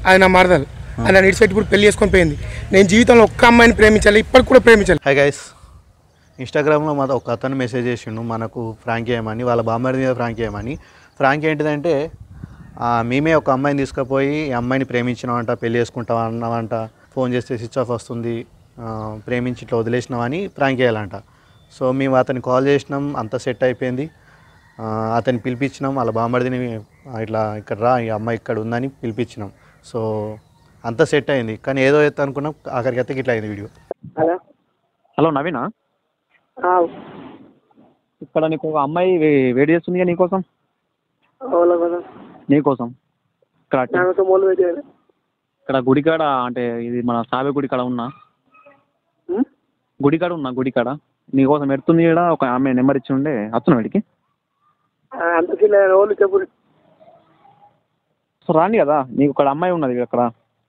అది నా మరదలు అది నన్ను ఇడిచిపెట్టి ఇప్పుడు పెళ్లి చేసుకొని పోయింది నేను జీవితంలో ఒక్క అమ్మాయిని ప్రేమించాలి ఇప్పటికి కూడా ప్రేమించాలి హాయ్ గైస్ ఇన్స్టాగ్రామ్లో మా ఒక అతను మెసేజ్ చేసిండు మనకు ఫ్రాంక్ చేయమని వాళ్ళ బామ్మడి మీద ఫ్రాంక్ చేయమని ఫ్రాంక్ ఏంటిదంటే ఆ, మేమే ఒక అమ్మాయిని తీసుకుపోయి ఈ అమ్మాయిని ప్రేమించినామంట పెళ్లి చేసుకుంటాం అన్నామంట ఫోన్ చేస్తే స్విచ్ ఆఫ్ వస్తుంది ఆ, ప్రేమించి ఇట్లా వదిలేసినామని ఫ్రాంక్ చేయాలంట సో మేము అతన్ని కాల్ చేసినాం అంతా సెట్ అయిపోయింది ఆ, అతన్ని పిలిపించినాం వాళ్ళ బామ్మడిని ఆ, ఇట్లా ఇక్కడ రా ఈ అమ్మాయి ఇక్కడ ఉందని పిలిపించినాం సో అంతా సెట్ అయింది కానీ ఏదో అయితే అనుకున్నాం ఆఖరికి అయితే ఇట్లా అయింది వీడియో హలో హలో నవీనా ఇక్కడ నీకు ఒక అమ్మాయి వే- వెయిట్ చేస్తుంది కదా నీకోసం అవునా కదా నీకోసం ఇక్కడ నాకు మొదలు పెట్టాను ఇక్కడ గుడికాడ అంటే ఇది మన సాబే గుడికాడ ఉన్నా గుడికాడ ఉన్నా గుడికాడ నీకోసం ఎడుతుంది ఇక్కడ ఒక ఆమె నెంబర్ ఇచ్చి ఉండే వస్తున్నా వీడికి అంతకి రోజులు చెప్పు సో రాండి కదా నీకు ఇక్కడ అమ్మాయి ఉన్నది అక్కడ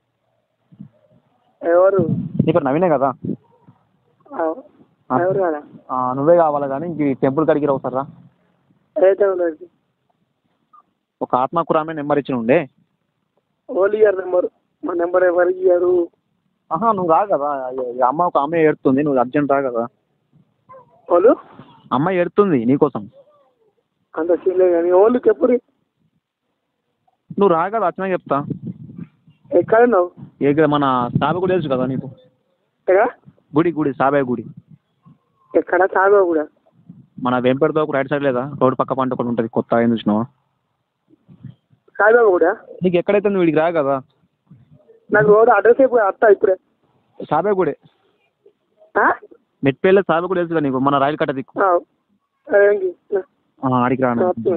ఎవరు నీకు నవీనే కదా ఆ, ఎవరు కదా ఆ, నువ్వే కావాలి కానీ ఇంక ఈ టెంపుల్ కాడికి రావు సార్ రా అయితే ఉన్నది ఒక ఆత్మకూర ఆమె నెంబర్ ఇచ్చి ఉండే ఓన్లీ ఇయర్ నెంబర్ మా నెంబర్ ఎవరికి ఇయ్యారు ఆహా నువ్వు రా కదా ఈ అమ్మ ఒక అమ్మాయి ఏడుతుంది నువ్వు అర్జెంట్ రా కదా వాళ్ళు అమ్మాయి ఏడుతుంది నీకోసం అంత సీన్లే కానీ ఓన్లీ చెప్పు నువ్వు రా కదా వచ్చినా చెప్తా ఎక్కడున్నావు ఏ మన సాబే గుడి తెలుసు కదా నీకు ఎక్కడ గుడి గుడి సాబే గుడి ఎక్కడ సాగు కూడా మన వెంపటితో ఒక రైట్ సైడ్ లేదా రోడ్ పక్క పంట ఒకటి ఉంటుంది కొత్త ఏం చూసినావా సాగు కూడా నీకు ఎక్కడైతే నువ్వు వీడికి రా కదా నాకు రోడ్ అడ్రస్ అయిపోయి అత్త ఇప్పుడే సాబే గుడి ఆ? మెట్పేళ్ళ సాబే గుడి తెలుసు కదా నీకు మన రైలు కట్ట దిక్కు ఆ. అదేంటి? ఆ, ఆడికి రాను ఆ,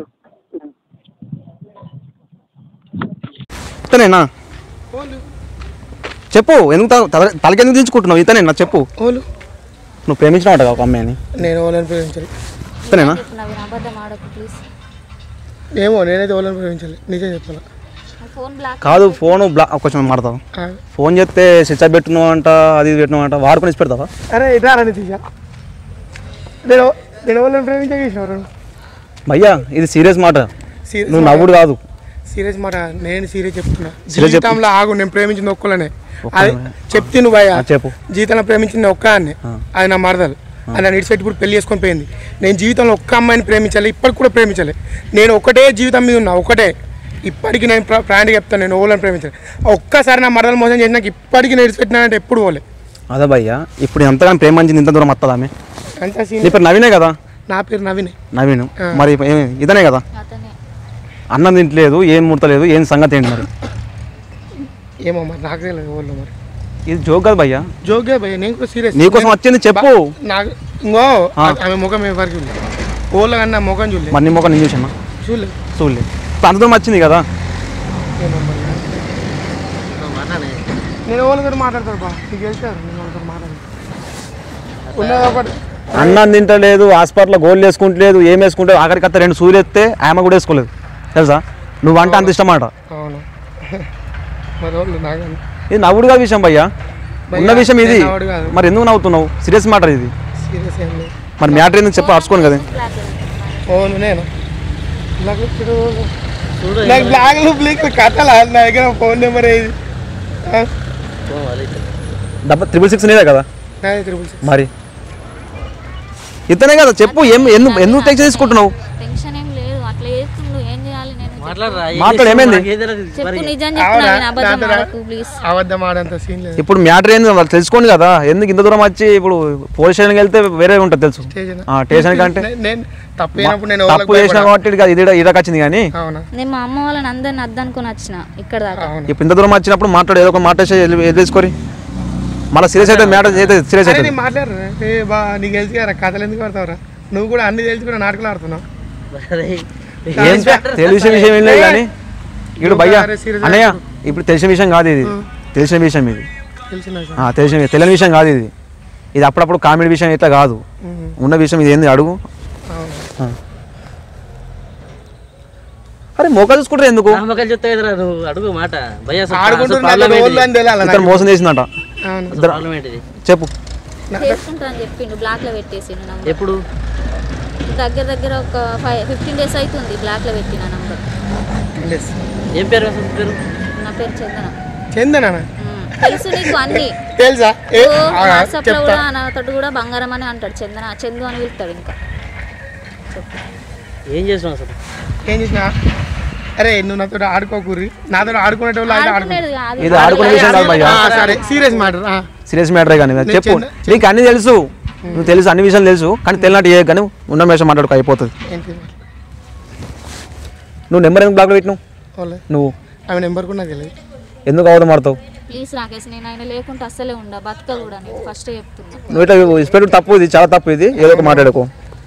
ఇతనేనా ఓలు చెప్పు ఎందుకు తల- తల- తలకెందుకు దించుకుంటున్నావు ఇతనేనా చెప్పు ఓలు నువ్వు ప్రేమించినావు ఒక అమ్మాయిని నేను ఓలని ప్రేమించాలి ఇతనేనా నవీన్ అబద్ధం ఆడకు ప్లీజ్ ఏమో నేనైతే ఓలని ప్రేమించాలి నిజం చెప్పాలి ఫోన్ బ్లాక్ కాదు ఫోన్ బ్లా కొంచెం మాడతావు ఆ. ఫోన్ చేస్తే స్విచ్ ఆఫ్ పెట్టినావు అంట అది ఇది పెట్టినావు అంట వాడుకొని ఇచ్చి పెడతావా అరే ఇట్లా రండి తీసా నేను నేను ఓలని ప్రేమించాను భయ్యా ఇది సీరియస్ మాట సీరియస్ నువ్వు నవ్వుడు కాదు సీరియస్ మాట నేను సీరియస్ చెప్తున్నా Serious చెప్పు. జీవితంలో ఆగు నేను ప్రేమించింది ఒక్కలనే అది చెప్తే నువ్వు అయ్యా ఆ, చెప్పు జీవితంలో ప్రేమించింది ఒక్క అన్నే అది నా మరదలు అది నన్ను ఇడిచిపెట్టి ఇప్పుడు పెళ్లి చేసుకొని పోయింది నేను జీవితంలో ఒక్క అమ్మాయిని ప్రేమించాలి ఇప్పటికి కూడా ప్రేమించాలి నేను ఒకటే జీవితం మీద ఉన్నా ఒకటే ఇప్పటికి నేను ప్ర- ప్రాణి చెప్తాను నేను ఓలని ప్రేమించాలి ఒక్కసారి నా మరదలు మోసం చేసి నాకు ఇప్పటికి నేను ఇడిచిపెట్టినానంటే ఎప్పుడు పోలే అదే భయ్యా ఇప్పుడు ఎంతగానో ప్రేమించింది ఇంత దూరం వస్తుందా ఆమె అంత సీన్ నీ పేరు నవీనే కదా నా పేరు నవీన్ నవీన్ మరి ఏమి- ఇతనే కదా అతనే అన్నం తింటలేదు ఏం ముడతలేదు ఏం సంగతి ఏంటి మరి ఏమో మరి నాకు తెలియదు ఓళ్ళు మరి ఇది జోక్ కదా భయ్యా జోగే భయ్య నేను కూడా సీరియస్ నీకోసం వచ్చింది చెప్పు నాకు ఇంకో ఆ. ఆమె ముఖం ఎవరికి చూడలేదు ఓళ్ళ కన్నా ముఖం చూడలేదు మరి నీ మొక్క నేను చూసామా చూడలేదు చూడలే ఇప్పుడు అంత దూరం వచ్చింది కదా ఏమో మరి. నేను వాళ్ళతో మాట్లాడతాను బా నీకు వెళ్తారు నేను వాళ్ళతో మాట్లాడతాను ఉన్నది ఒకటి అన్నం తింటలేదు హాస్పిటల్లో గోళ్ళు వేసుకుంటలేదు ఏం వేసుకుంటే ఆఖరికి అత్త రెండు సూర్యులు ఎత్తే ఆమె కూడా వేసుకోలేదు తెలుసా నువ్వు అంటే అంత ఇష్టమాట అవును మరి వాళ్ళు నాకు ఇది నవ్వుడుగా విషయం భయ్యా ఉన్న విషయం ఇది నేను నవ్వుడు కాదు. మరి ఎందుకు నవ్వుతున్నావు సీరియస్ మ్యాటర్ ఇది సీరియస్ ఏం లేదు మరి మ్యాటర్ ఎందుకు చెప్పి అరుచుకోను కదా బ్లాక్ అవును నేను నాకు ఇప్పుడు నాకు బ్లాక్ బ్లిక్ కథలా నా దగ్గర ఫోన్ నెంబర్ ఏది ఆ? డబ్బా త్రిబుల్ సిక్స్ నేదే కదా నాది త్రిపుల్ సిక్స్ మరి ఇతనే కదా చెప్పు ఏం ఎందుకు ఎందుకు టెన్షన్ తీసుకుంటున్నావు టెన్షన్ ఏం లేదు అట్లా చేస్తుండు ఏం చేయాలి నేను మాట్లాడు ఏమైంది చెప్పు నిజం చెప్పు నవీన్ అబద్ధం ఆడకు ప్లీజ్ అబద్ధం ఆడంత సీన్ లేదు ఇప్పుడు మ్యాటర్ ఏంది వాళ్ళు తెలుసుకోండి కదా ఎందుకు ఇంత దూరం వచ్చి ఇప్పుడు పోలీస్ స్టేషన్కి వెళ్తే వేరే ఉంటుంది తెలుసు స్టేషన్ ఆ, స్టేషన్ కంటే నే- నేను తప్పు అయినప్పుడు నేను తప్పు చేసిన కాబట్టి ఇది ఇది ఇదాకా వచ్చింది కానీ అవునా నేను మా అమ్మ వాళ్ళని అందరిని అద్దనుకొని వచ్చిన ఇక్కడ దాకా అవును ఇప్పుడు ఇంత దూరం వచ్చినప్పుడు మాట్లాడు ఏదో ఒక మాట్లాడేసి వెళ్ళేసుకొని మళ్ళీ సీరియస్ అయితే మ్యాటర్ అయితే సీరియస్ అరే అవుతుంది నేను మాట్లాడరా ఏ బా నీకు తెలిసి కదా కథలు ఎందుకు పడతావురా నువ్వు కూడా అన్ని తెలిసి కూడా నాటకాలు ఆడుతున్నావు ఏం తెలిసిన విషయం ఏం లేదు కానీ ఇప్పుడు భయ్యా అరే serious అన్నయ్య ఇప్పుడు తెలిసిన విషయం కాదు ఇది తెలిసిన విషయం ఇది తెలిసిన విషయం. ఆ, తెలిసిన విషయం. తెలియని విషయం కాదు ఇది ఇది అప్పుడప్పుడు కామెడీ విషయం ఇట్లా కాదు ఉమ్, ఉన్న విషయం ఇది ఏంది అడుగు అవును ఆ. అరే మోకా చూసుకుంటారు ఎందుకు నమ్మకాలు చెప్తా కదరా నువ్వు అడుగు మాట భయ ఆడుకుంటున్నా రోజులు అని తెలియాలి ఇతను మోసం చేసిందట అవును ప్రాబ్లం ఏంటిది చెప్పు చేసుకుంటా అని చెప్పిండు బ్లాక్ లో పెట్టేసిండు నంబర్ ఎప్పుడు దగ్గర దగ్గర ఒక ఫైవ్ ఫిఫ్టీన్ డేస్ అవుతుంది బ్లాక్ లో పెట్టిన నంబర్ Yes. ఏం పేరు అసలు పేరు నా పేరు చందన చందనా ఉమ్, తెలుసు నీకు అన్ని తెలుసా ఏ ఆ, వాట్సాప్ లో చెప్తా కూడా నాతోటి కూడా బంగారం అని అంటాడు చందన చందు అని పిలుస్తాడు ఇంకా ఏం చేసినావు అసలు ఏం చేసినా అరే నువ్వు నాతో ఆడుకోకూరి నాతో ఆడుకునేటోళ్ళు అయితే ఆడుకో ఆడుకునేది కాదు ఇది ఆడుకునే విషయం కాదు భయ్యా ఆ, సరే సీరియస్ మ్యాటర్ సీరియస్ మ్యాటరే కానీ చెప్పు చిన్న- నీకు అన్ని తెలుసు నువ్వు తెలుసు అన్ని విషయాలు తెలుసు కానీ తెలియనట్టు ఏ కానీ ఉన్న విషయం మాట్లాడుకో అయిపోతుంది ఏంటి నువ్వు నెంబర్ ఎందుకు బ్లాక్లో పెట్టినావు వాళ్ళే నువ్వు ఆమె నెంబర్ కూడా నాకు తెలియదు ఎందుకు అవడం మాడతావు ప్లీజ్ రాకేష్ నేను ఆయన లేకుంటే అస్సలే ఉండ బతక కూడా నేను ఫస్ట్ చెప్తున్నా నువ్వు ఇట్లా ఇష్టపెట్టు తప్పు ఇది చాలా తప్పు ఇది ఏదో ఒక మాట్లాడుకో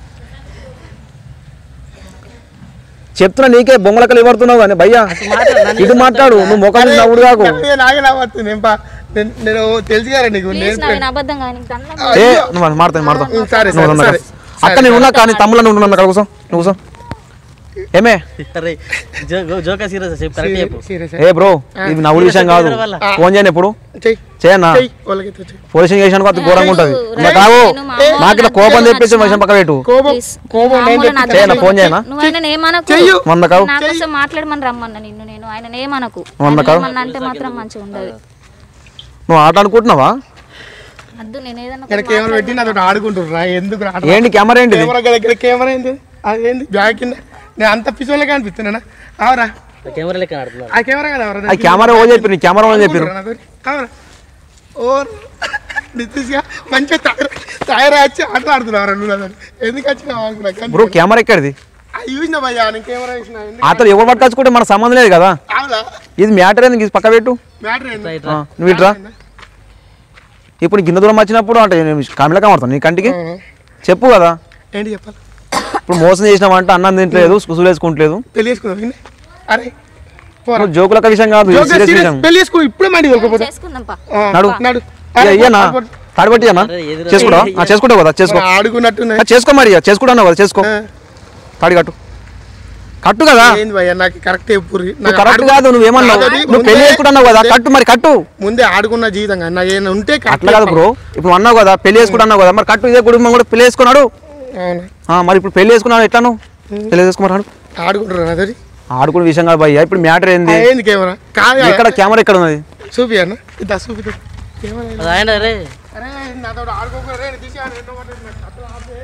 చెప్తున్నా నీకే బొమ్మలకలు ఇవ్వడుతున్నావు కానీ భయ్యా ఇటు మాట్లాడు నువ్వు ముఖం చూసి నవ్వుడు కాకు ఏ, నాకే నవ్వుతుంది ఏం పా నేను నేను తెలుసు కదా నీకు ప్లీజ్ నేను నా అబద్ధం కానీ నీకు దండం ఏ నువ్వు మాడతాను మాడతావు ఉం, సరే నువ్వు సరే ఉన్నా సరే అక్క నేను ఉన్నా కానీ తమ్ముళ్ళ నువ్వు ఉన్నా అక్కడ కూర్చో నువ్వు కూర్చో ఏమే అరే జో- జోకా సీరియస్ చెప్పు కరెక్ట్ చెప్పు సీరియస్ ఏ బ్రో ఇది నవ్వుడు విషయం కాదు ఫోన్ చేయను ఎప్పుడు చెయ్యి చేయన్నా చెయ్యి వాళ్ళకి చెయ్యి పోలీస్ స్టేషన్ అతి ఘోరంగా ఉంటుంది ఇంకా కావు నేను మా అమ్మ నాకు ఇట్లా కోపం తెప్పించి విషయం పక్క పెట్టు కోపం ప్లీజ్ కోపం నేను మామూలు నా చేయనా దగ్గర ఫోన్ చేయనా నువ్వు ఆయన ఏమనకు చెయ్యు. వంద కావు నా కోసం మాట్లాడమని రమ్మన్నా నిన్ను నేను ఆయన ఏమనకు వంద ఆయన కావు. ఏమన్నా అంటే మాత్రం మంచిగా ఉండదు నువ్వు ఆట అనుకుంటున్నావా అద్దు నేను ఏదన్నా ఇక్కడ కెమెరా పెట్టి నాతో ఆడుకుంటుర్రా ఎందుకు రా ఏంటి కెమెరా ఏంటిది కెమెరా దగ్గర కెమెరా ఏంది అది ఏంది బ్యాగ్ కింద నేను అంత పిసోళ్ళగా అనిపిస్తున్నానా అవరా కెమెరా లెక్క ఆడుతున్నారు ఆ కెమెరా కదా అవరా ఆ కెమెరా ఓ చెప్పి నీ కెమెరా ఓ చెప్పారు అవరా ఓ నితీష్గా మంచిగా తయారు తయారచ్చి ఆట ఆడుతున్నావురా నువ్వు నాతో ఎందుకు వచ్చినావు అనుకున్నా కానీ బ్రో కెమెరా ఎక్కడిది ఆ చూసిన భయ్యా నేను కెమెరా చూసిన ఎందుకు అతను ఎవరు పట్టుకొచ్చుకుంటే మన సంబంధం లేదు కదా అవలా ఇది మ్యాటర్ ఏంది ఇది పక్క పెట్టు మ్యాటర్ ఏంది ఆ, నువ్వు ఇట్రా ఇప్పుడు గిన్నె దూరం వచ్చినప్పుడు అంటే కమిలా కమడతాను నీ కంటికి చెప్పు కదా ఏంటి చెప్పాలి ఇప్పుడు మోసం చేసినావంటే అన్నం తింటలేదు సుసులు వేసుకుంటలేదు పెళ్లి చేసుకుందాం విని అరే పోరా నువ్వు జోకులక విషయం కాదు జోక్ సీరియస్ serious. విషయం పెళ్లి చేసుకో ఇప్పుడే మండి వెళ్ళకపోతే చేసుకుందాం పా నడు. నడు ఇక ఇయ్యనా తాడిపట్టి అన్న అరే, ఎదురు- చేసుకుంటావా ఆ, చేసుకుంటావు కదా చేసుకో ఆడుకున్నట్టున్నాయి ఆ, చేసుకో మరి ఇక చేసుకుంటావు కదా చేసుకో తాడి కట్టు కట్టు కదా ఏంది భయ్యా నాకు కరెక్ట్ చెప్పుర్రి నువ్వు కరెక్ట్ కాదు నువ్వు ఏమన్నావు నాదది నువ్వు పెళ్లి ముందే- చేసుకుంటున్నావు కదా కట్టు మరి కట్టు ముందే ఆడుకున్న జీవితం కదా నాకు ఏమైనా ఉంటే కరెక్ట్ అట్లా కాదు బ్రో ఇప్పుడు అన్నావు కదా పెళ్లి చేసుకుంటున్నావు కదా మరి కట్టు ఇదే కుటుంబం కూడా పెళ్లి చేసుకున్నాడు అవునా ఆ, మరి ఇప్పుడు పెళ్లి చేసుకున్నాడు ఎట్లా నువ్వు పెళ్లి చేసుకున్నాడు ఆడుకుంటారు అదే ఆడుకునే విషయం కాదు భయ్యా ఇప్పుడు మ్యాటర్ ఏంది ఏంది కెమెరా కాదు ఎక్కడ కెమెరా ఎక్కడ ఉన్నది చూపి అన్న ఇద్దా చూపి కెమెరా అది ఆయన అరే అరే నాతో ఆడుకోకూడదు రే తీసి ఆడు ఎన్నో మాట నాకు అట్లా ఆపే.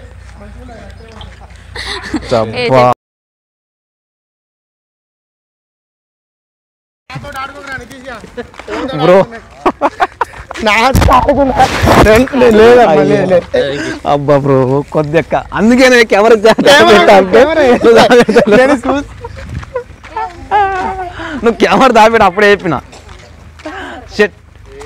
అబ్బా. నాతో ఆడుకోకరా నీ తీసి ఆ. బ్రో నాతో ఆడుకున్నా రెండు- లే- లేదమ్మా, లే- లే. అబ్బా బ్రో కొద్ది ఎక్క అందుకే నేను కెమెరా కెమెరా కెమెరా నేను చూసి నువ్వు కెమెరా దాపెట్టి అప్పుడే చెప్పిన షెట్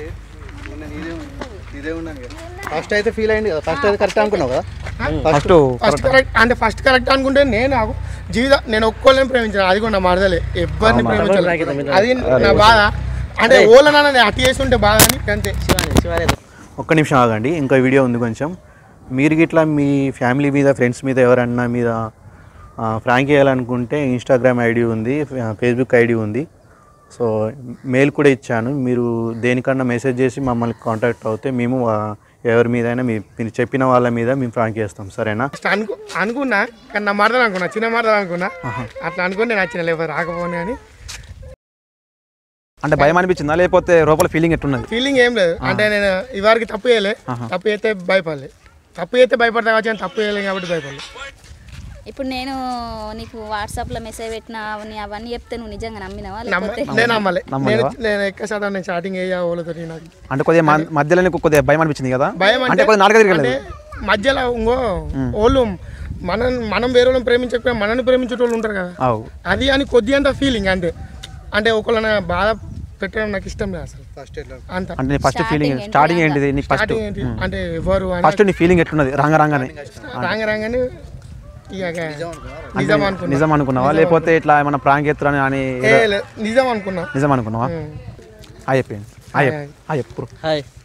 ఫస్ట్ అయితే ఫీల్ అయింది కదా ఫస్ట్ అయితే కరెక్ట్ అనుకున్నావు కదా ఫస్ట్ ఫస్ట్ కరెక్ట్ అంటే ఫస్ట్ కరెక్ట్ అనుకుంటే నేను నాకు జీవితం నేను ఒక్కోళ్ళని ప్రేమించాను అది కూడా నా మరదలే ఎవరిని ప్రేమించాను అది నా బాధ అంటే ఓళ్ళనన్నా నేను అటు చేస్తుంటే బాధ అని అంతే ఒక్క నిమిషం ఆగండి ఇంకా వీడియో ఉంది కొంచెం మీరు గిట్లా మీ ఫ్యామిలీ మీద ఫ్రెండ్స్ మీద ఎవరన్నా మీద ఫ్రాంక్ చేయాలనుకుంటే ఇన్స్టాగ్రామ్ ఐడి ఉంది ఫేస్బుక్ ఐడి ఉంది సో మెయిల్ కూడా ఇచ్చాను మీరు దేనికన్నా మెసేజ్ చేసి మమ్మల్ని కాంటాక్ట్ అవుతే మేము ఆ, ఎవరి మీదైనా మీ మీరు చెప్పిన వాళ్ళ మీద మేము ఫ్రాంక్ చేస్తాం సరేనా ఫస్ట్ అనుకు అనుకున్నా కానీ నా మరదలు అనుకున్నా చిన్న మరదలు అనుకున్నా అట్లా అనుకుని నేను వచ్చిన లేవు రాకపోను కానీ అంటే భయం అనిపించిందా లేకపోతే లోపల ఫీలింగ్ ఎట్టున్నది ఫీలింగ్ ఏం లేదు అంటే నేను ఇవరికి తప్పు చేయలే తప్పు చేస్తే భయపడలే తప్పు చేస్తే భయపడతా కావచ్చు కానీ తప్పు చేయలేం కాబట్టి భయపడలే ఇప్పుడు నేను నీకు వాట్సాప్ లో మెసేజ్ పెట్టినా అవన్నీ అవన్నీ చెప్తే నువ్వు నిజంగా నమ్మినావా నమ్మ లేకపోతే నేను నమ్మలే నేను నమ్మలేవా? నేను ఎక్కువ శాతం నేను స్టార్టింగ్ అయ్యా ఓళ్ళతో నాకు అంటే కొద్దిగా మ- మధ్యలో నీకు కొద్దిగా భయం అనిపించింది కదా భయం అంటే అంటే కొద్దిగా నాలుగు అంటే తిరగలేదు మధ్యలో ఇంకో వాళ్ళు మనం మనం వేరే వాళ్ళని ప్రేమించకపోయినా మనల్ని ప్రేమించేటోళ్ళు ఉంటారు కదా అవు అది అని కొద్ది అంత ఫీలింగ్ అంతే అంటే ఒకళ్ళని బాధ పెట్టడం నాకు ఇష్టం లేదు అసలు ఫస్ట్ అంత అంటే నీ ఫస్ట్ Starting ఫీలింగ్ ఏంటి స్టార్టింగ్ ఏంటిది నీ ఫస్ట్ స్టార్టింగ్ ఏంటి అంటే ఎవరు అని ఫస్ట్ నీ ఫీలింగ్ ఎట్లున్నది రాంగ రాగానే రాంగ రాగానే ఇక నిజం అనుకున్నా నిజం అనుకున్నావా లేకపోతే ఇట్లా ఏమైనా ప్రాంక్ ఎత్తురని అని ఏ లే, నిజం అనుకున్నా నిజం అనుకున్నావా ఉం. ఆ చెప్పండి ఆ చెప్పు ఆ చెప్పు హాయ్